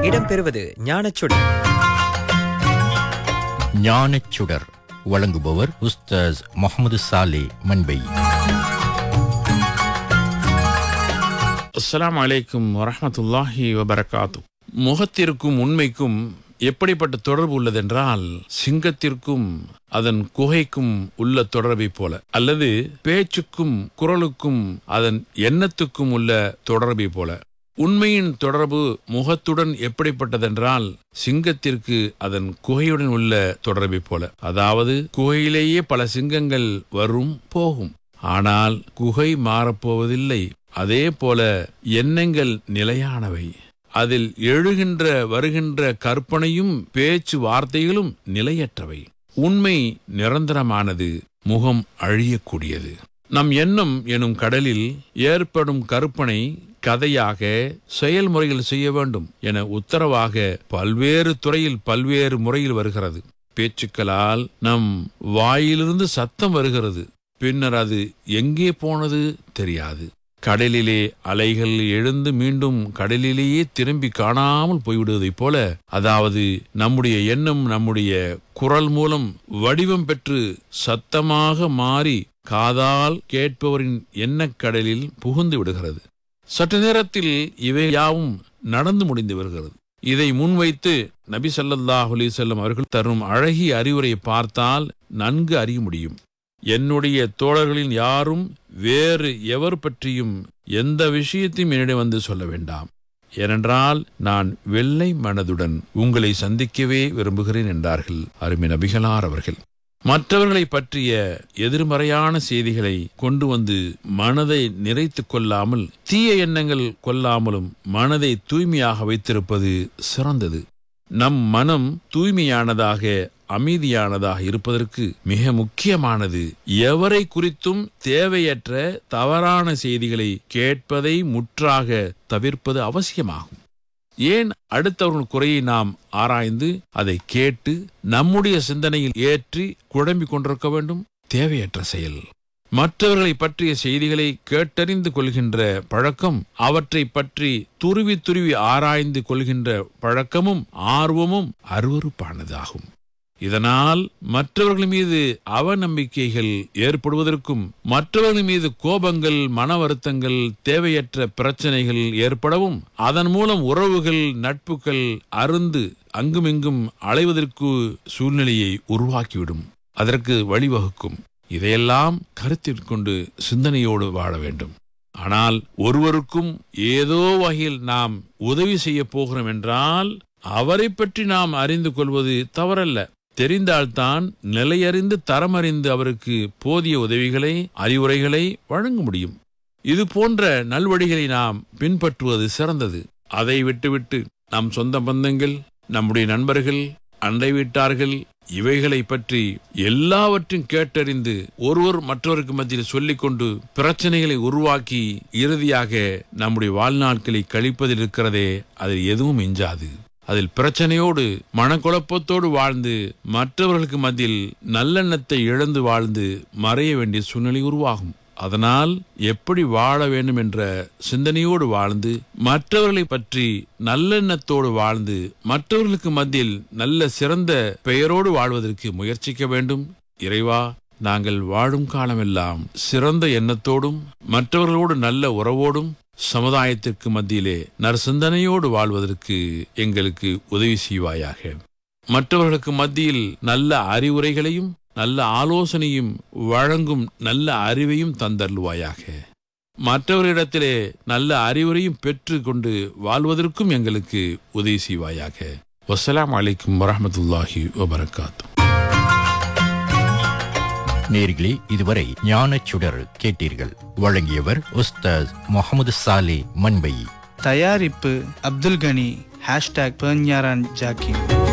இடம்பெறுவது ஞானச்சுடர் ஞானச்சுடர் வழங்குபவர் உஸ்தாஸ் முகமது சாலே மண்பை அஸ்ஸலாமு அலைக்கும் வரஹ்மத்துல்லாஹி வபரகாத்து முகத்திற்கும் உண்மைக்கும் எப்படிப்பட்ட தொடர்பு உள்ளதென்றால் சிங்கத்திற்கும் அதன் குகைக்கும் உள்ள தொடர்பை போல அல்லது பேச்சுக்கும் குரலுக்கும் அதன் எண்ணத்துக்கும் உள்ள தொடர்பை போல உண்மையின் தொடர்பு முகத்துடன் எப்படிப்பட்டதென்றால் சிங்கத்திற்கு அதன் குகையுடன் உள்ள தொடர்பை போல அதாவது குகையிலேயே பல சிங்கங்கள் வரும் போகும் ஆனால் குகை மாறப்போவதில்லை அதே போல எண்ணங்கள் நிலையானவை அதில் எழுகின்ற வருகின்ற கற்பனையும் பேச்சு வார்த்தைகளும் நிலையற்றவை உண்மை நிரந்தரமானது முகம் அழியக்கூடியது நம் எண்ணம் எனும் கடலில் ஏற்படும் கற்பனை கதையாக செயல்முறையில் செய்ய வேண்டும் என உத்தரவாக பல்வேறு துறையில் பல்வேறு முறையில் வருகிறது பேச்சுக்களால் நம் வாயிலிருந்து சத்தம் வருகிறது பின்னர் அது எங்கே போனது தெரியாது கடலிலே அலைகள் எழுந்து மீண்டும் கடலிலேயே திரும்பி காணாமல் போய்விடுவதைப் போல அதாவது நம்முடைய எண்ணம் நம்முடைய குரல் மூலம் வடிவம் பெற்று சத்தமாக மாறி காதால் கேட்பவரின் எண்ணக்கடலில் புகுந்து விடுகிறது சற்று நேரத்தில் இவை யாவும் நடந்து முடிந்து வருகிறது இதை முன்வைத்து நபி ஸல்லல்லாஹு அலைஹி வஸல்லம் அவர்கள் தரும் அழகிய அறிவுரையை பார்த்தால் நன்கு அறிய முடியும் என்னுடைய தோழர்களில் யாரும் வேறு எவர் பற்றியும் எந்த விஷயத்தையும் என்னிடம் வந்து சொல்ல வேண்டாம் ஏனென்றால் நான் வெள்ளை மனதுடன் உங்களை சந்திக்கவே விரும்புகிறேன் என்றார்கள் அருமை நபிகளார் அவர்கள் மற்றவர்களை பற்றிய எதிர்மறையான செய்திகளை கொண்டு வந்து மனதை நிறைத்துக் கொள்ளாமல் தீய எண்ணங்கள் கொள்ளாமலும் மனதை தூய்மையாக வைத்திருப்பது சிறந்தது நம் மனம் தூய்மையானதாக அமைதியானதாக இருப்பதற்கு மிக முக்கியமானது எவரை குறித்தும் தேவையற்ற தவறான செய்திகளை கேட்பதை முற்றாக தவிர்ப்பது அவசியமாகும் ஏன் அடுத்தவர்கள் குறையை நாம் ஆராய்ந்து அதை கேட்டு நம்முடைய சிந்தனையில் ஏற்றி குழம்பிக் கொண்டிருக்க வேண்டும் தேவையற்ற செயல் மற்றவர்களை பற்றிய செய்திகளை கேட்டறிந்து கொள்கின்ற பழக்கம் அவற்றை பற்றி துருவி துருவி ஆராய்ந்து கொள்கின்ற பழக்கமும் ஆர்வமும் அருவறுப்பானதாகும் இதனால் மற்றவர்கள் மீது அவநம்பிக்கைகள் ஏற்படுவதற்கும் மற்றவர்கள் மீது கோபங்கள் மன வருத்தங்கள் தேவையற்ற பிரச்சனைகள் ஏற்படவும் அதன் மூலம் உறவுகள் நட்புகள் அருந்து அங்குமிங்கும் அலைவதற்கு சூழ்நிலையை உருவாக்கிவிடும் அதற்கு வழிவகுக்கும் இதையெல்லாம் கருத்தில் கொண்டு சிந்தனையோடு வாழ வேண்டும் ஆனால் ஒருவருக்கும் ஏதோ வகையில் நாம் உதவி செய்ய போகிறோம் என்றால் அவரை பற்றி நாம் அறிந்து கொள்வது தவறல்ல தெரிந்தால்தான் நிலையறிந்து தரமறிந்து அவருக்கு போதிய உதவிகளை அறிவுரைகளை வழங்க முடியும் இது போன்ற நல்வழிகளை நாம் பின்பற்றுவது சிறந்தது அதை விட்டுவிட்டு நம் சொந்த பந்தங்கள் நம்முடைய நண்பர்கள் அண்டை வீட்டார்கள் இவைகளை பற்றி எல்லாவற்றையும் கேட்டறிந்து ஒருவர் மற்றவருக்கு மத்தியில் சொல்லிக்கொண்டு பிரச்சனைகளை உருவாக்கி இறுதியாக நம்முடைய வாழ்நாட்களை கழிப்பதில் இருக்கிறதே அதில் எதுவும் எஞ்சாது அதில் பிரச்சனையோடு மனக்குழப்பத்தோடு வாழ்ந்து மற்றவர்களுக்கு மத்தியில் நல்லெண்ணத்தை இழந்து வாழ்ந்து மறைய வேண்டிய சூழ்நிலை உருவாகும் அதனால் எப்படி வாழ வேண்டும் என்ற சிந்தனையோடு வாழ்ந்து மற்றவர்களை பற்றி நல்லெண்ணத்தோடு வாழ்ந்து மற்றவர்களுக்கு மத்தியில் நல்ல சிறந்த பெயரோடு வாழ்வதற்கு முயற்சிக்க வேண்டும் இறைவா நாங்கள் வாழும் காலமெல்லாம் சிறந்த எண்ணத்தோடும் மற்றவர்களோடு நல்ல உறவோடும் சமுதாயத்திற்கு மத்தியிலே நற்சிந்தனையோடு வாழ்வதற்கு எங்களுக்கு உதவி செய்வாயாக மற்றவர்களுக்கு மத்தியில் நல்ல அறிவுரைகளையும் நல்ல ஆலோசனையும் வழங்கும் நல்ல அறிவையும் தந்தருள்வாயாக மற்றவர்களிடத்திலே நல்ல அறிவுரையும் பெற்று கொண்டு வாழ்வதற்கும் எங்களுக்கு உதவி செய்வாயாக வசலாம் அலைக்கும் வரமத்துல்லாஹி வபரகாத்து நேர்களே இதுவரை ஞானச்சுடர் கேட்டீர்கள் வழங்கியவர் உஸ்தாஸ் முகமது சாலே மண்பை தயாரிப்பு அப்துல் கனி ஹேஷ்டாக் பெர்ஞாரான் ஜாக்கி